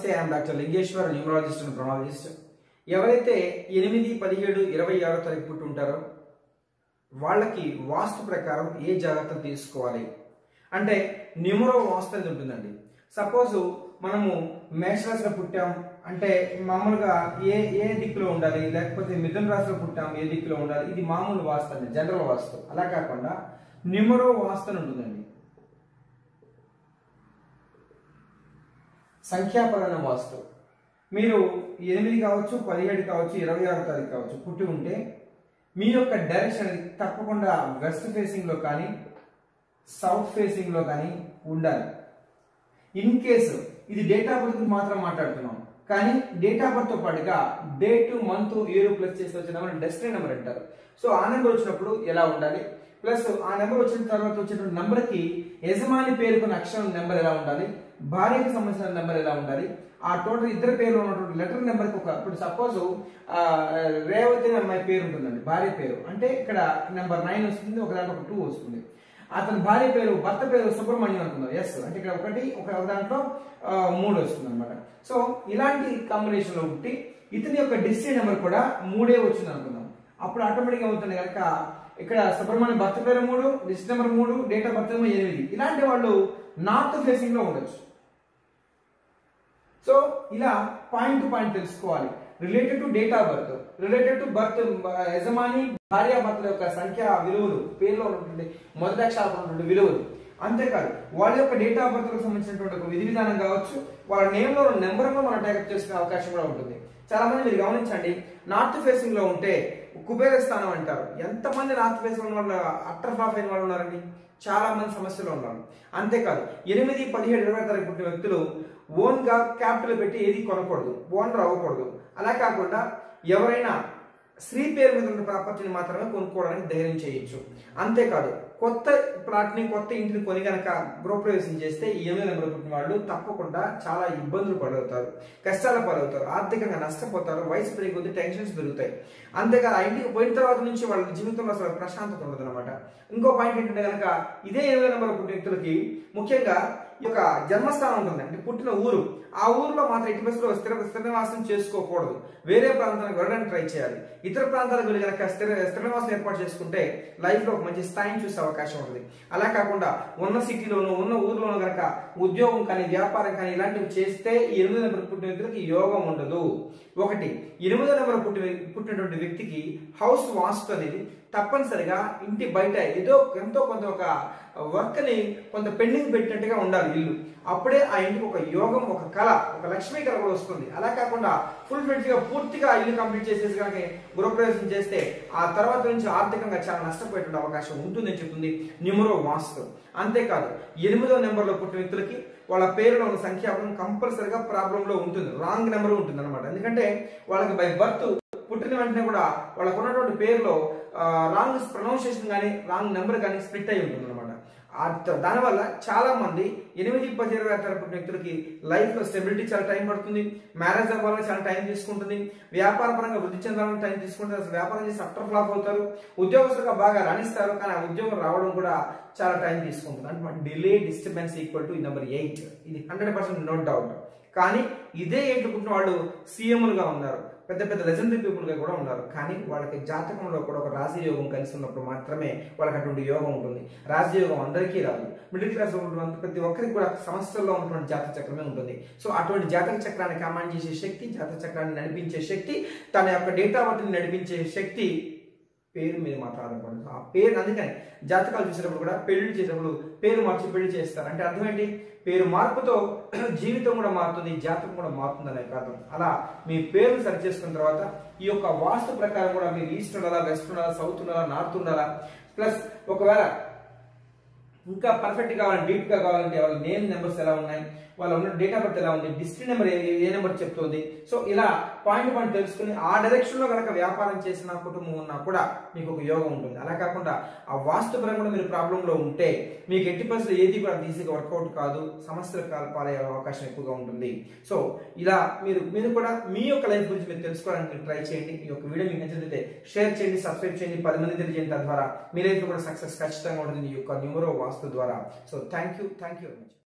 నమస్తే I'm doctor Lingeshwar numerologist and pronologist ఎవరైతే ఎనిమిది పదిహేడు ఇరవై ఆరో తారీఖు పుట్టి ఉంటారో వాళ్ళకి వాస్తు ప్రకారం ఏ జాగ్రత్తలు తీసుకోవాలి అంటే న్యూమరో వాస్తు అనేది ఉంటుందండి సపోజ్ మనము మేషరాశిలో పుట్టాం అంటే మామూలుగా ఏ ఏ దిక్కులో ఉండాలి లేకపోతే మిథున రాశిలో పుట్టాం ఏ దిక్కులో ఉండాలి ఇది మామూలు వాస్తు అండి జనరల్ వాస్తు అలా కాకుండా న్యూమరో వాస్తు అని ఉంటుందండి సంఖ్యాపరమైన వాస్తు మీరు ఎనిమిది కావచ్చు పదిహేడు కావచ్చు ఇరవై ఆరు తారీఖు కావచ్చు పుట్టి ఉంటే మీ యొక్క డైరెక్షన్ అనేది తప్పకుండా వెస్ట్ ఫేసింగ్లో కానీ సౌత్ ఫేసింగ్లో కానీ ఉండాలి ఇన్ కేసు ఇది డేట్ ఆఫ్ బర్త్ మాత్రం మాట్లాడుతున్నాం కానీ డేట్ ఆఫ్ బర్త్ తో పాటుగా డేట్ మంత్ ఇయర్ ప్లస్ చేసి వచ్చిన నెంబర్ డెస్టినీ నెంబర్ అంటారు సో ఆ నెంబర్ వచ్చినప్పుడు ఎలా ఉండాలి ప్లస్ ఆ నెంబర్ వచ్చిన తర్వాత వచ్చినటువంటి నెంబర్ కి యజమాని పేరుకున్న అక్షరం నెంబర్ ఎలా ఉండాలి భార్యకి సంబంధించిన నెంబర్ ఎలా ఉండాలి ఆ టోటల్ ఇద్దరు పేర్లు ఉన్నటువంటి లెటర్ నెంబర్ ఒక ఇప్పుడు సపోజ్ రేవతి అనే అమ్మాయి పేరు ఉంటుందండి భార్య పేరు అంటే ఇక్కడ నెంబర్ నైన్ వస్తుంది ఒక దాంట్లో ఒక టూ వస్తుంది అతని భార్య పేరు భర్త పేరు సుబ్రహ్మణ్యం అనుకుందాం ఎస్ అంటే ఇక్కడ ఒకటి ఒక ఒక దాంట్లో ఆ, మూడు వస్తుంది అనమాట సో ఇలాంటి కాంబినేషన్ లో ఉంటే ఇతని యొక్క డిస్ట్రీ నెంబర్ కూడా మూడే వచ్చింది అనుకుందాం అప్పుడు ఆటోమేటిక్ అవుతుంది కనుక ఇక్కడ సుబ్రహ్మణ్యం భర్త పేరు మూడు డిస్ట్రీ నెంబర్ మూడు డేట్ ఆఫ్ బర్త్ ఏమో ఎనిమిది ఇలాంటి వాళ్ళు నార్త్ ఫేసింగ్ లో ఉండొచ్చు సో ఇలా పాయింట్ టు పాయింట్ తెలుసుకోవాలి related to date of birth related to birth యజమాని భార్యాభర్తల యొక్క సంఖ్య విలువలు పేరులో ఉన్నటువంటి మొదటి అక్షరాలు ఉన్నటువంటి విలువలు అంతేకాదు వాళ్ళ యొక్క డేట్ ఆఫ్ బర్త్ సంబంధించినటువంటి ఒక విధి విధానం కావచ్చు వాళ్ళ నేమ్ లో నెంబర్ లో మనం టైప్ చేసుకునే అవకాశం కూడా ఉంటుంది చాలా మంది మీరు గమనించండి నార్త్ ఫేసింగ్ లో ఉంటే కుబేర స్థానం అంటారు ఎంతమంది నార్త్ ఫేసింగ్ ఉన్న వాళ్ళు అట్టర్ ఫ్లాప్ అయిన వాళ్ళు ఉన్నారండి చాలా మంది సమస్యలు ఉన్నారు అంతేకాదు ఎనిమిది పదిహేడు ఇరవై తారీఖు పుట్టిన వ్యక్తులు ఓన్ గా క్యాపిటల్ పెట్టి ఏది కొనకూడదు ఓనర్ అవ్వకూడదు అలా కాకుండా ఎవరైనా స్త్రీ పేరు మీద ఉన్న ప్రాపర్టీని మాత్రమే కొనుక్కోవడానికి ధైర్యం చేయొచ్చు అంతేకాదు కొత్త ప్లాట్ని కొత్త ఇంటిని కొని కనుక గృహప్రవేశం చేస్తే ఈ ఎనిమిది నెంబర్ పుట్టిన వాళ్ళు తప్పకుండా చాలా ఇబ్బందులు పడవుతారు కష్టాల పాలవుతారు ఆర్థికంగా నష్టపోతారు వయసు పెరిగి కొద్ది టెన్షన్స్ పెరుగుతాయి అంతేకాదు ఆ ఇంటికి పోయిన తర్వాత నుంచి వాళ్ళ జీవితంలో అసలు ప్రశాంతత ఉండదు అనమాట ఇంకో పాయింట్ ఏంటంటే కనుక ఇదే ఎనిమిది నెంబర్ పుట్టిన వ్యక్తులకి ముఖ్యంగా ఈ యొక్క జన్మస్థానం ఉంటుంది అంటే పుట్టిన ఊరు ఆ ఊరిలో మాత్రం ఎట్టి పరిస్థితుల్లో స్థిర స్థిర నివాసం చేసుకోకూడదు వేరే ప్రాంతానికి వెళ్ళడానికి ట్రై చేయాలి ఇతర ప్రాంతాలకు వెళ్ళి కనుక స్థిర స్థిర నివాసం ఏర్పాటు చేసుకుంటే లైఫ్ లో ఒక మంచి స్థాయిని చూసే అవకాశం ఉంటుంది అలా కాకుండా ఉన్న సిటీలోను ఉన్న ఊర్లోనూ కనుక ఉద్యోగం కానీ వ్యాపారం కానీ ఇలాంటివి చేస్తే ఈ ఎనిమిది నెంబర్ పుట్టిన వ్యక్తులకి యోగం ఉండదు ఒకటి ఎనిమిదో నెంబర్ పుట్టిన పుట్టినటువంటి వ్యక్తికి హౌస్ వాస్తు అనేది తప్పనిసరిగా ఇంటి బయట ఏదో ఎంతో కొంత ఒక వర్క్ ని కొంత పెండింగ్ పెట్టినట్టుగా ఉండాలి ఇల్లు అప్పుడే ఆ ఇంటికి ఒక యోగం ఒక కళ ఒక లక్ష్మీ కళ కూడా వస్తుంది అలా కాకుండా ఫుల్ ఫ్లెడ్జ్ గా పూర్తిగా ఇల్లు కంప్లీట్ చేసేసి కనుక గృహప్రవేశం చేస్తే ఆ తర్వాత నుంచి ఆర్థికంగా చాలా నష్టపోయేటువంటి అవకాశం ఉంటుందని చెప్తుంది న్యూమరో వాస్తు అంతేకాదు ఎనిమిదో నెంబర్లో పుట్టిన వ్యక్తులకి వాళ్ళ పేరులో ఉన్న సంఖ్యాబలం కంపల్సరిగా ప్రాబ్లం లో ఉంటుంది రాంగ్ నెంబర్ ఉంటుంది అనమాట ఎందుకంటే వాళ్ళకి బై బర్త్ పుట్టిన వెంటనే కూడా వాళ్ళకు ఉన్నటువంటి పేరులో రాంగ్ ప్రొనౌన్సియేషన్ కానీ రాంగ్ నెంబర్ కానీ స్ప్లిట్ అయి ఉంటుంది అనమాట దానివల్ల చాలా మంది ఎనిమిది పది ఇరవై ఆరు తరపు వ్యక్తులకి లైఫ్ లో స్టెబిలిటీ చాలా టైం పడుతుంది మ్యారేజ్ అవ్వాలని చాలా టైం తీసుకుంటుంది వ్యాపార పరంగా వృద్ధి చెందాలని టైం తీసుకుంటుంది అసలు వ్యాపారం చేసి అఫ్టర్ ఫ్లాప్ అవుతారు ఉద్యోగస్తులుగా బాగా రాణిస్తారు కానీ ఆ ఉద్యోగం రావడం కూడా చాలా టైం తీసుకుంటుంది అంటే delay disturbance equal to number eight ఇది హండ్రెడ్ పర్సెంట్ నో డౌట్ కానీ ఇదే ఏంటి పుట్టిన వాళ్ళు సీఎంలుగా ఉన్నారు పెద్ద పెద్ద లెజెండరీ పీపుల్గా కూడా ఉన్నారు కానీ వాళ్ళకి జాతకంలో కూడా ఒక రాజయోగం కలిసి ఉన్నప్పుడు మాత్రమే వాళ్ళకి అటువంటి యోగం ఉంటుంది రాజయోగం అందరికీ రాదు మిడిల్ క్లాస్ ఉన్నటువంటి ప్రతి ఒక్కరికి కూడా సమస్యల్లో ఉన్నటువంటి జాతక చక్రమే ఉంటుంది సో అటువంటి జాతక చక్రాన్ని కమాండ్ చేసే శక్తి జాతక చక్రాన్ని నడిపించే శక్తి తన యొక్క డేటా బర్త్ని నడిపించే శక్తి పేరు మీద మాత్రం ఆధారపడదు ఆ పేరు అందుకని జాతకాలు చూసేటప్పుడు కూడా పెళ్లి చేసేటప్పుడు పేరు మార్చి పెళ్లి చేస్తారు అంటే అర్థం ఏంటి పేరు మార్పుతో జీవితం కూడా మారుతుంది జాతకం కూడా మారుతుంది అనే అర్థం అలా మీ పేరు సరి చేసుకున్న తర్వాత ఈ యొక్క వాస్తు ప్రకారం కూడా మీరు ఈస్ట్ ఉండాలా వెస్ట్ ఉండాలా సౌత్ ఉండాలా నార్త్ ఉండాలా ప్లస్ ఒకవేళ ఇంకా పర్ఫెక్ట్ కావాలంటే డీప్ గా కావాలంటే వాళ్ళ నేమ్ నెంబర్స్ ఎలా ఉన్నాయి వాళ్ళ ఉన్న డేట్ ఆఫ్ బర్త్ ఎలా ఉంది డిస్ట్రిక్ట్ నెంబర్ ఏ నెంబర్ చెప్తుంది సో ఇలా పాయింట్ పాయింట్ తెలుసుకుని ఆ డైరెక్షన్ లో కనుక వ్యాపారం చేసిన కుటుంబం ఉన్నా కూడా మీకు ఒక యోగం ఉంటుంది అలా కాకుండా ఆ వాస్తు పరంగా కూడా మీరు ప్రాబ్లం లో ఉంటే మీకు ఎట్టి పరిస్థితులు ఏది కూడా ఈజీగా వర్కౌట్ కాదు సమస్యలు కాల్ పాలయ్యే అవకాశం ఎక్కువగా ఉంటుంది సో ఇలా మీరు మీరు కూడా మీ యొక్క లైఫ్ గురించి మీరు తెలుసుకోవడానికి ట్రై చేయండి ఈ యొక్క వీడియో మీకు నచ్చితే షేర్ చేయండి సబ్స్క్రైబ్ చేయండి పది మంది తెలియజేయండి తద్వారా మీ లైఫ్ కూడా సక్సెస్ ఖచ్చితంగా ఉంటుంది ఈ యొక్క న్యూమరో వాస్తు ద్వారా so thank you thank you very much